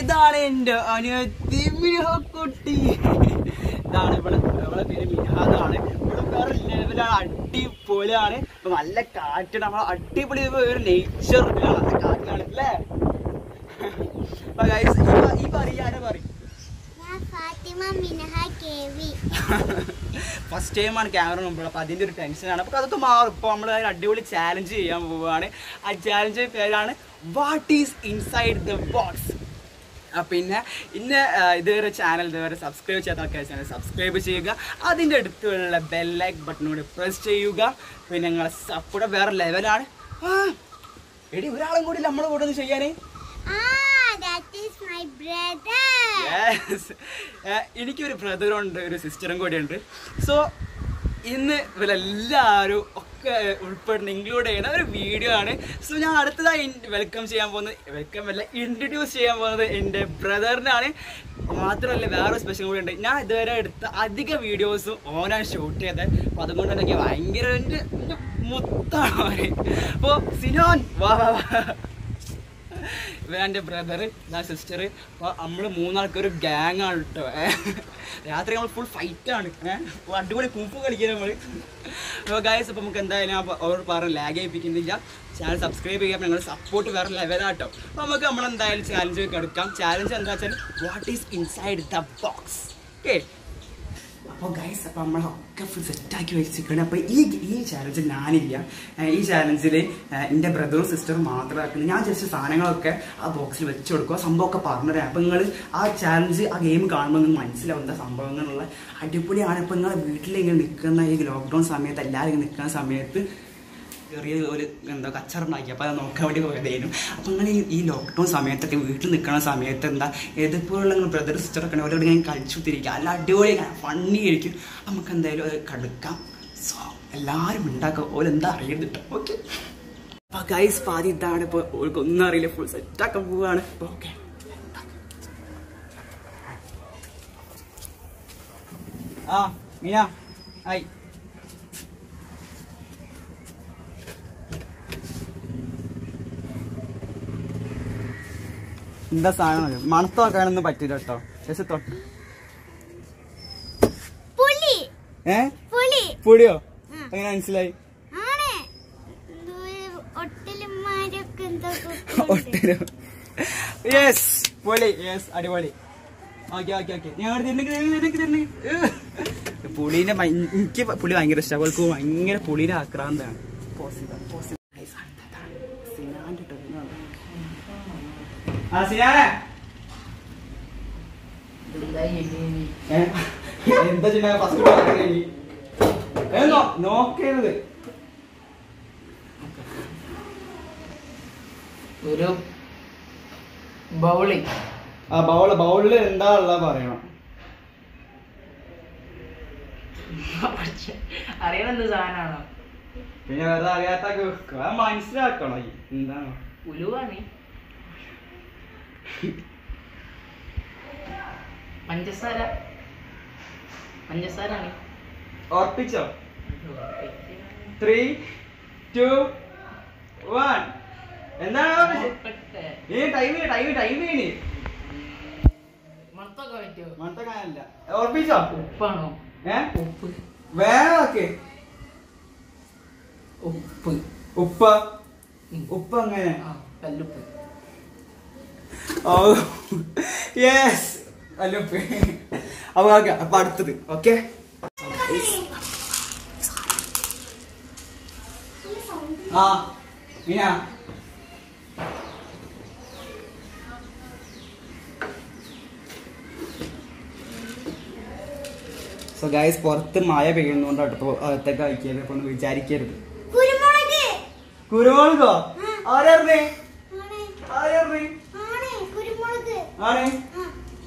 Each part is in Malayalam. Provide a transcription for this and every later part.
ഇതാണ് എന്റെ അനിയത്തി മിനഹക്കുട്ടി ഇതാണ് ഇവിടെ ഇവിടെ പേര് മിനഹാദാണ് ഇവിടെ വേറെ ലെവലാണ് അടിപൊളിയാണ് ഇപ്പൊ നല്ല കാറ്റാണ് നമ്മൾ അടിപൊളി ഒരു നേച്ചർ കാറ്റാണ് അല്ലേ അപ്പൊ guys, ഈ പ- ഈ പറയാനെ പറയും ഞാൻ Fathima Minaha K V first ടൈമാണ് ക്യാമറ മുമ്പിൽ അപ്പോൾ അതിൻ്റെ ഒരു ടെൻഷനാണ് അപ്പോൾ അതൊക്കെ മാറും ഇപ്പോൾ നമ്മൾ ഒരു അടിപൊളി ചാലഞ്ച് ചെയ്യാൻ പോവുകയാണ് ആ ചാലഞ്ച് പേരാണ് what is inside the box പിന്നെ ഇന്ന് ആ, ഇതുവരെ ചാനൽ ഇതുവരെ സബ്സ്ക്രൈബ് ചെയ്യാത്ത ആൾക്കാർ ചാനൽ സബ്സ്ക്രൈബ് ചെയ്യുക അതിൻ്റെ അടുത്തുള്ള ബെല്ലൈക്ക് ബട്ടണോട് പ്രസ് ചെയ്യുക പിന്നെ നിങ്ങളെ സപ്പോർട്ട് വേറെ ലെവലാണ് ആ, എടി ഒരാളും കൂടി നമ്മളെ കൂടെ ഒന്ന് ചെയ്യാനേ ആ that is my brother Yes. ഏഹ് എനിക്കൊരു ബ്രദറുണ്ട് ഒരു സിസ്റ്ററും കൂടെ ഉണ്ട് സോ ഇന്ന് ഇവരെല്ലാവരും ഒക്കെ ഉൾപ്പെടുന്ന ഇൻക്ലൂഡ് ചെയ്യുന്ന ഒരു വീഡിയോ ആണ് സോ ഞാൻ അടുത്തതായി വെൽക്കം ചെയ്യാൻ പോകുന്നത് വെൽക്കം അല്ല ഇൻട്രൊഡ്യൂസ് ചെയ്യാൻ പോകുന്നത് എൻ്റെ ബ്രദറിനാണ് മാത്രമല്ല വേറെ സ്പെഷ്യൽ കൂടി ഉണ്ട് ഞാൻ ഇതുവരെ എടുത്ത അധിക വീഡിയോസും ഓനാണ് ഷൂട്ട് ചെയ്തത് അപ്പോൾ അതുകൊണ്ട് തന്നെ എനിക്ക് ഭയങ്കര എൻ്റെ എൻ്റെ മുത്താണ് അവര് അപ്പോൾ സിനോൻ വാ വാ വാ ഇവൻ എൻ്റെ ബ്രദർ ഞാൻ സിസ്റ്റർ അപ്പോൾ നമ്മൾ മൂന്നാൾക്കൊരു ഗ്യാങ് ആണ് കേട്ടോ രാത്രി നമ്മൾ ഫുൾ ഫൈറ്റ് ആണ് ഏഹ് അടിപൊളി കൂപ്പ് കളിക്കുക നമ്മൾ അപ്പോൾ ഗായസ് അപ്പോൾ നമുക്ക് എന്തായാലും ഞാൻ അവർ പറഞ്ഞ് ലാഗ് ചെയ്യിപ്പിക്കുന്നില്ല ചാനൽ സബ്സ്ക്രൈബ് ചെയ്യാൻ ഞങ്ങൾ സപ്പോർട്ട് വേറെ ലെവലാട്ടോ അപ്പോൾ നമുക്ക് നമ്മൾ എന്തായാലും ചാലഞ്ച് എടുക്കാം ചാലഞ്ച് എന്താ വെച്ചാൽ what is inside the box okay അപ്പോൾ ഗൈസ് അപ്പോൾ നമ്മളൊക്കെ ഫുൾ സെറ്റാക്കി വെച്ചിരിക്കുകയാണ് അപ്പോൾ ഈ ഈ ചാലഞ്ചിൽ ഞാനില്ല ഏഹ് ഈ ചാലഞ്ചിൽ എൻ്റെ ബ്രദറും സിസ്റ്ററും മാത്രമാക്കുന്നത് ഞാൻ ജസ്റ്റ് സാധനങ്ങളൊക്കെ ആ ബോക്സിൽ വെച്ച് കൊടുക്കുക സംഭവമൊക്കെ പറഞ്ഞുതരാം അപ്പോൾ നിങ്ങൾ ആ ചാലഞ്ച് ആ ഗെയിം കാണുമ്പോൾ നിങ്ങൾക്ക് മനസ്സിലാവും എന്താ സംഭവങ്ങളുള്ള അടിപൊളിയാണ് ഇപ്പോൾ നിങ്ങൾ വീട്ടിലിങ്ങനെ നിൽക്കുന്ന ഈ ലോക്ക്ഡൗൺ സമയത്ത് എല്ലാവരും ഇങ്ങനെ നിൽക്കുന്ന സമയത്ത് ചെറിയ ഒരു എന്താ കച്ചറുണ്ടാക്കി അപ്പോൾ അത് നോക്കാൻ വേണ്ടി പോയതായിരുന്നു അപ്പോൾ അങ്ങനെ ഈ- ഈ ലോക്ക്ഡൗൺ സമയത്തൊക്കെ വീട്ടിൽ നിൽക്കുന്ന സമയത്ത് എന്താ ഏതുപോലുള്ള ബ്രദർ സിസ്റ്ററൊക്കെ ഉണ്ട് അവരോട് ഞാൻ കളിച്ചു തിരിക്കുക അല്ല അടിപൊളി ഫണ്ണി ആയിരിക്കും നമുക്ക് എന്തായാലും അത് കടുക്കാം സോ എല്ലാവരും ഉണ്ടാക്കുക ഓല എന്താ അറിയരുത് കേട്ടോ ഓക്കെ അപ്പോൾ ഗൈസ് പാതി ഇതാണ് ഇപ്പോൾ ഓൾക്ക് ഒന്നും അറിയില്ല ഫുൾ സെറ്റാക്കാൻ പോവുകയാണ് അപ്പോൾ ഓക്കെ ആ മീന ആയി എന്താ സാധനം മണത്തോ കാണുന്നു പറ്റില്ല കേട്ടോ ജസ്റ്റ് തൊട്ട് പുലി ഏ പുലി പൊടിയോ ഉം. എങ്ങനെ മനസ്സിലായി ആണ് ദൂരെ ഒട്ടലുമാരൊക്കെ എന്തോ ഒട്ടിരോ യെസ് പൊളി യെസ് അടിപൊളി ഓക്കെ ഓക്കെ ഓക്കെ ഞാൻ പുളീനെ ഭയ- എനിക്ക് പുളി ഭയങ്കര ഇഷ്ടമാണ് അവൾക്ക് ഭയങ്കര പുളിയുടെ ആക്രാന്താണ് പോസിബിൾ പോസിബിൾ സിനാന്റെ ടേണാണ് ആ സിനാനെ ഏ? എന്താ ചെയ്യുക ഫസ്റ്റ് നോക്കേണ്ടത് ഒരു ബൗളി ആ ബൗള് ബൗളില് എന്താ ഉള്ള പറയണം അറിയണ എന്ത് സാധനമാണോ പിന്നെ വേറെ അറിയാത്ത മനസ്സിലാക്കണോ ഈ എന്താണ് ഉലുവാണ് പഞ്ചസാര പഞ്ചസാരാണ് ഓർപ്പിച്ചോ ത്രീ ടു വൺ എന്താണ് ഏ ടൈം ടൈം ടൈം ചെയ്യണേ മണത്തൊക്കെ പറ്റുമോ മണത്ത കാനല്ല ഓർപ്പിച്ചോ ഉപ്പാണോ ഏ ഉപ്പ് വേണമൊക്കെ ഉപ്പ് ഉപ്പ ഉപ്പ് അങ്ങനെ ആ കല്ലുപ്പ് ഓ യെസ് അല്ല ഉപ്പ് അപ്പൊ ഓക്കെ അപ്പൊ അടുത്തത് ഓക്കെ ആ മീന സോ ഗൈസ് പുറത്ത് മഴ പെയ്യുന്നോണ്ട് അടുത്ത് അകത്തേക്ക് അയക്കരുത് അപ്പൊ ഒന്ന് വിചാരിക്കരുത് കുരുമുളക് കുരുമുളകോ ആരറിഞ്ഞേ ആണ് ആരറിഞ്ഞേ ആണ് കുരുമുളക് ആണ് ആ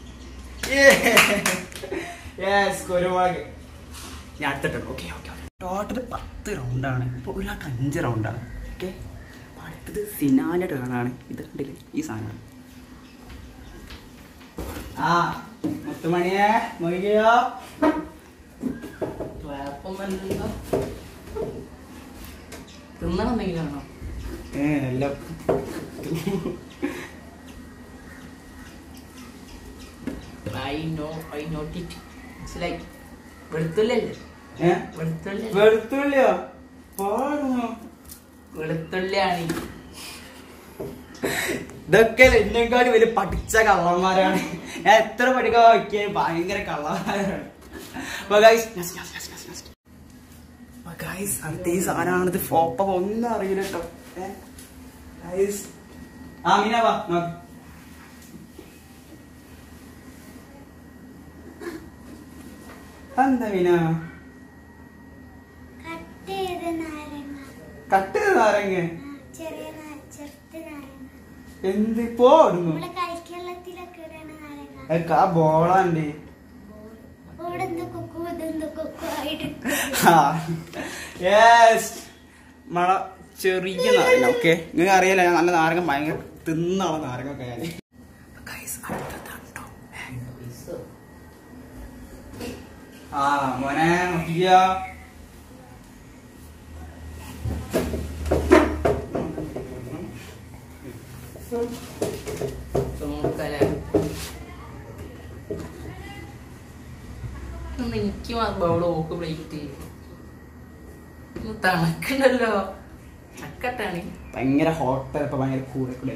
യെസ് കുരുമുളക് ഞാൻ അടുത്തിട്ടുണ്ട് ഓക്കെ ഓക്കെ ടോട്ടൽ പത്ത് റൗണ്ടാണ് ഇപ്പോൾ ഒരാൾക്ക് അഞ്ച് റൗണ്ടാണ് ഓക്കെ അപ്പോൾ അടുത്തത് സിനാൻ്റെ ടേണാണ് ഇത് കണ്ടില്ലേ ഈ സാധനമാണ് ആ മുത്തുമണിയെ മൊയ്യോ കുഴപ്പമൊന്നുമില്ലല്ലോ തിന്നണം എന്തെങ്കിലും ആണോ ഏ എല്ലാം I know I note it മനസ്സിലായി വെളുത്തുള്ളല്ലേ ഏ വെളുത്തുള്ളി വെളുത്തുള്ളിയോ പാടുമോ വെളുത്തുള്ളിയാണ് ഈ ഇതൊക്കെ എന്നെക്കാട്ടി വലിയ പഠിച്ച കള്ളന്മാരാണ് ഞാൻ എത്ര പഠിക്കാൻ നോക്കിയാലും ഭയങ്കര കള്ളന്മാരാണ് അപ്പൊ guys, next, next, next, next, next. അപ്പൊ guys, അടുത്ത ഈ സാധനമാണിത് ഫോപ്പ ഒന്നും അറിയില്ല കേട്ടോ ഏ? Guys. ആ മീന വാ നോക്ക്. എന്താ മീന കട്ട് ചെയ്ത നാരങ്ങ കട്ട് ചെയ്ത് നാരങ്ങ ആ, ചെറിയ നാ- ചെറുത്ത് നാരങ്ങ എന്ത് പോടുന്നു നമ്മള് കളിക്കെള്ളത്തിലൊക്കെ ഇടണ നാരങ്ങ ആ ബോളാണ്ട് അപ്പൊ ഇവിടെ എന്തോ കൊക്കോ ഇതെന്തോ കൊക്കോ ആയിട്ട് യെസ് മഴ ചെറിയ നാരങ്ങ ഓക്കെ നിങ്ങൾക്ക് അറിയാലോ ഞാൻ നല്ല നാരങ്ങ ഭയങ്കര തിന്നാളെ നാരങ്ങ ഒക്കെ ഞാൻ ആ മോനെ നോക്കിയ നോക്കല്ലേ ഒന്ന് എനിക്ക് ബൗള് ഓക്ക് പ്ലേറ്റ് തണുക്കുണ്ടല്ലോ ചക്കട്ടാണ് ഭയങ്കര ഹോട്ട് ഇപ്പൊ ഭയങ്കര കൂടെ കൂടെ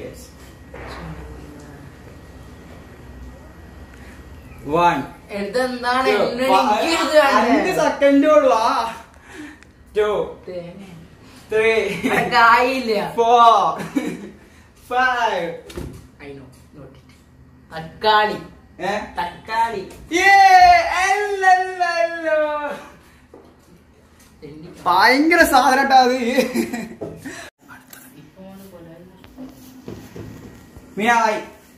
വൺ ഇതെന്താണ് എന്നെ എനിക്ക് ഇത് അഞ്ച് കാണണ്ടേ? സെക്കൻഡ് ഉള്ളു ആ ടു തേങ്ങ. ത്രീ അനക്ക് ആയില്ല four five I know, note it. തക്കാളി ഏ തക്കാളി അല്ലല്ലോ തെണ്ടി. ഭയങ്കര സാധനം ട്ടോ അത് ഇപ്പൊ ഓന് കൊല്ലാൻ മീനായി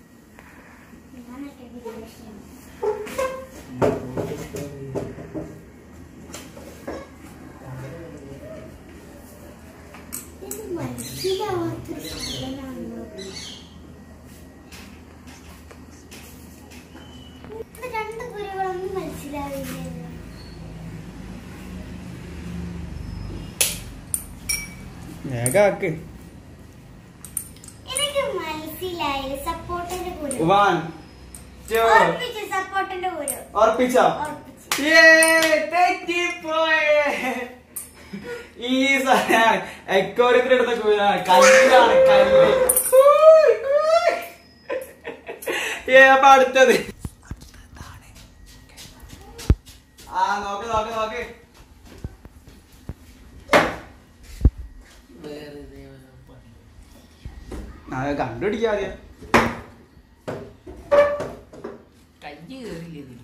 ഇത് മനസ്സിലാവാത്തൊരു സാധനമാണല്ലോ ഇത് രണ്ട് കുരുകളൊന്നും മനസ്സിലാവില്ല വേഗാക്ക് എനിക്ക് മനസ്സിലായില്ല സപ്പോർട്ടിന്റെ കുരു വൺ ടു ഓർപ്പിച്ചു സപ്പോർട്ടിന്റെ കുരു ഓർപ്പിച്ചോ ഓർപ്പിച്ചു തെറ്റിപ്പോയേ ഈ സാധനമാണ് എക്കോരത്തിൽ എടുത്ത കൂടാണ് കല്ലാണ് കല്ല് ഊയ്, ഊയ്. ഏ അപ്പൊ അടുത്തത് ആ നോക്ക് നോക്ക് നോക്ക് വേറെ ഏതോ പണി. അത് കണ്ടുപിടിക്കാ ആദ്യം കയ്യ് കേറില്ല ഇതില്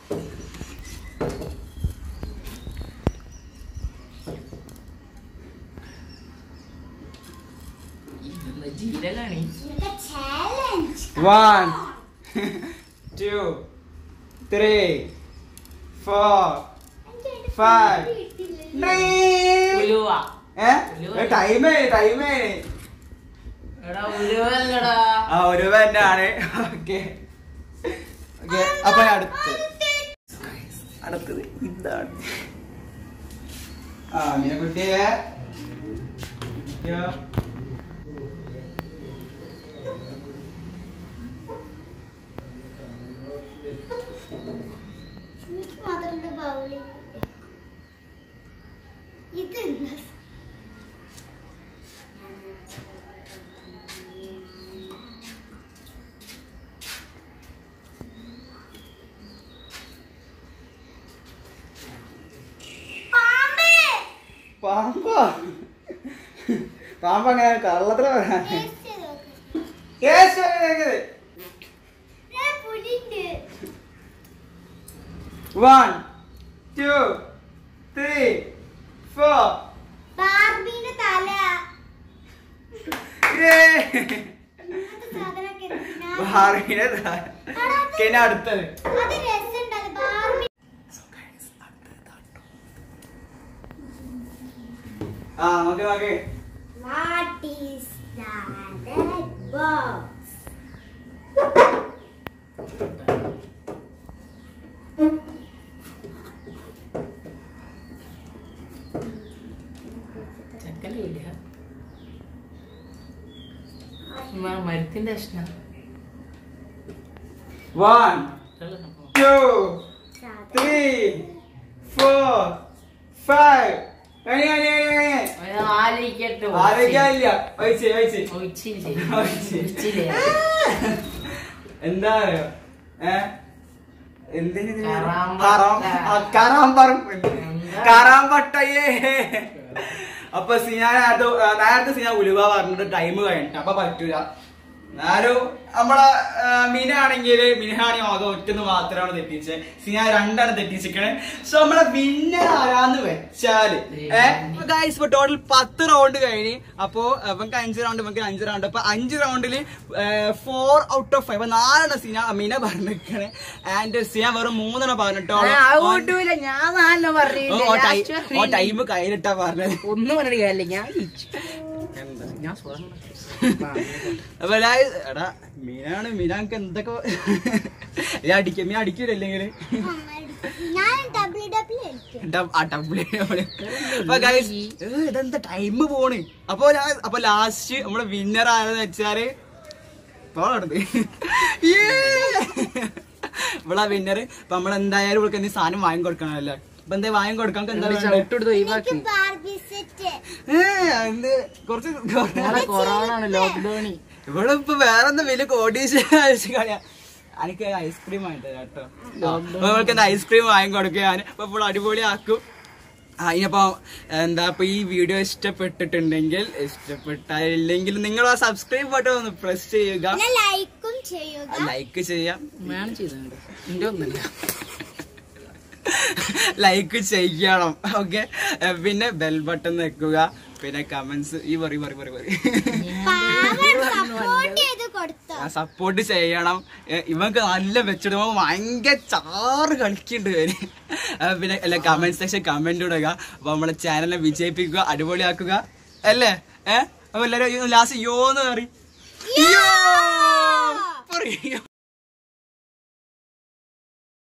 ഇതെന്താ ജീരലാണ് challenge one two three four Five. ഉലുവ ഏ ടൈമേ ടൈമേ എടാ ഉലുവല്ലടാ ആ ഒരു തന്നെയാണ് ഓക്കെ ഓക്കെ അപ്പൊ ഞാൻ അടുത്ത് അടുത്തത് ഇതാണ് ആ മീനെ കുട്ടിയെ കുട്ടിയോ. എനിക്ക് മാത്രം ബൗളി ഇത് എന്താ പാമ്പ് പാമ്പോ പാമ്പ് അങ്ങനെ കള്ളത്തില പറയാൻ ടേസ്റ്റ് ചെയ്ത് നോക്ക്. കേസ് കേൾക്കുന്നത് ദേ പുലിണ്ട് വൺ ടു ത്രീ ഫോർ ബാർബിന്റെ തല അങ്ങനത്തെ സാധനമൊക്കെ എന്തിനാ? ഭാർഗിനെ പിന്നെ അടുത്തത് അത് രസമുണ്ടല്ലോ ബാർബി ആ നോക്ക് നോക്ക് വാട്ട് ഈസ് ദാറ്റ് ബോക്സ് ചക്കലില്ല മരത്തിന്റെ കഷ്ണ വൺ സംഭവം ടു സാധനം ത്രീ ഫോർ ഫൈവ് ആലോചിക്കട്ടെ ആരോഗ്യമില്ല ഒഴിച്ച് ഒഴിച്ച് ഒഴിച്ചില്ലേ ഒഴിച്ച്. ഒഴിച്ചില്ലേ എന്താ അറിയോ ഏ എന്തിന് ഇതിന് കറാമ്പട്ട. കറാം- ആ, കറാമ്പറം എന്താ? കറാമ്പട്ടയേ അപ്പൊ സിനാ നേരത്തെ ആ, നേരത്തെ സിനാ ഉലുവ പറഞ്ഞിട്ട് ടൈം കഴിഞ്ഞിട്ട് അപ്പൊ പറ്റൂല എന്നാലും നമ്മളെ ആ, മിനാണെങ്കിൽ മിനാണെങ്കിൽ ആകെ ഒറ്റന്ന് മാത്രമാണ് തെറ്റിച്ചത് സിനാ രണ്ടാണ് തെറ്റിച്ചിരിക്കണേ സോ നമ്മളെ വിന്നർ ആരാന്ന് വെച്ചാല് ഗൈസ് ഇപ്പൊ ടോട്ടൽ പത്ത് റൗണ്ട് കഴിഞ്ഞ് അപ്പോ നമുക്ക് അഞ്ച് റൗണ്ട് നമുക്ക് അഞ്ച് റൗണ്ട് അപ്പൊ അഞ്ച് റൗണ്ടില് ഫോർ ഔട്ട് ഓഫ് ഫൈവ് നാലെണ്ണം സിന മീന പറഞ്ഞിരിക്കണേ ആൻഡ് സിന വെറും മൂന്നെണ്ണം പറഞ്ഞിട്ടോളൂ ഔട്ടൂല ഞാൻ നാലെണ്ണം പറഞ്ഞില്ലേ Last പറഞ്ഞില്ലേ? ടൈം കയ്യിലിട്ടാ പറഞ്ഞത് ഒന്നും പറഞ്ഞിട്ട് കാര്യമില്ല ഞാൻ ജയിച്ചു. ഞാൻ സ്വന്തം അപ്പൊ guys, എടാ മീനാണ് മീനാക്ക് എന്തൊക്കെ ഞാൻ അടിക്കും മീൻ അടിക്കൂലെങ്കിൽ ഞാൻ ഡബ്ല്യു ഡബ്ല്യു കളിക്കും ആ ഡബ്ല്യൂ അപ്പൊ guys, ഏ, ഇതെന്താ ടൈം പോണ് അപ്പൊ ഞാൻ- അപ്പൊ ലാസ്റ്റ് നമ്മള് വിന്നർ ആരെന്ന് വെച്ചാല് പോണത് ഇവിടെ വിന്നർ അപ്പൊ നമ്മൾ എന്തായാലും ഇവൾക്ക് എന്തെങ്കിലും സാധനം വാങ്ങി കൊടുക്കണമല്ലോ അപ്പൊ എന്താ വാങ്ങി കൊടുക്കാൻ നമുക്ക് എന്താ വേണ്ടേ? ഔട്ടെടുത്ത് ഒഴിവാക്കി എനിക്ക് ബാർബി സെറ്റ് ഏ, എന്ത് കുറച്ച് നാളെ കൊറോണ ആണ് ലോക്ക്ഡൌണി ഇവിടെ ഇപ്പൊ വേറെ എന്താ വലിയ കോടീശ്വര കളിയാ എനിക്ക് ഐസ്ക്രീം വാങ്ങിട്ട് കേട്ടോ നമ്മൾക്ക് എന്താ ഐസ്ക്രീം വാങ്ങി കൊടുക്കുക ഞാൻ അപ്പൊ ഇപ്പോൾ അടിപൊളിയാക്കും ആ ഇനിയപ്പോ എന്താ ഇപ്പൊ ഈ വീഡിയോ ഇഷ്ടപ്പെട്ടിട്ടുണ്ടെങ്കിൽ ഇഷ്ടപ്പെട്ടില്ലെങ്കിൽ നിങ്ങൾ ആ സബ്സ്ക്രൈബ് ബട്ടൺ ഒന്ന് പ്രസ് ചെയ്യുക പിന്നെ ലൈക്കും ചെയ്യുക ലൈക്ക് ചെയ്യാം വേണം ചെയ്തുണ്ട് എന്റെ ഒന്നല്ല ലൈക്ക് ചെയ്യണം ഓക്കെ പിന്നെ ബെൽ ബട്ടൺ വെക്കുക പിന്നെ കമന്റ്സ് ഈ പറയും പറയും പറയും പറയും സപ്പോർട്ട് ചെയ്ത് കൊടുത്തോ സപ്പോർട്ട് ചെയ്യണം ഏ, ഇവക്ക് നല്ല വെച്ചിടുമ്പോ ഭയങ്കര ചാറ് കളിക്കുന്നുണ്ട് ഇവര് ആ, പിന്നെ അല്ല കമന്റ് സെക്ഷൻ കമന്റ് ഇടുക അപ്പൊ നമ്മളെ ചാനലിനെ വിജയിപ്പിക്കുക അടിപൊളിയാക്കുക അല്ലേ ഏഹ് അപ്പൊ എല്ലാരും ലാസ്റ്റ് യോന്ന് പറയും യോ പറയൂ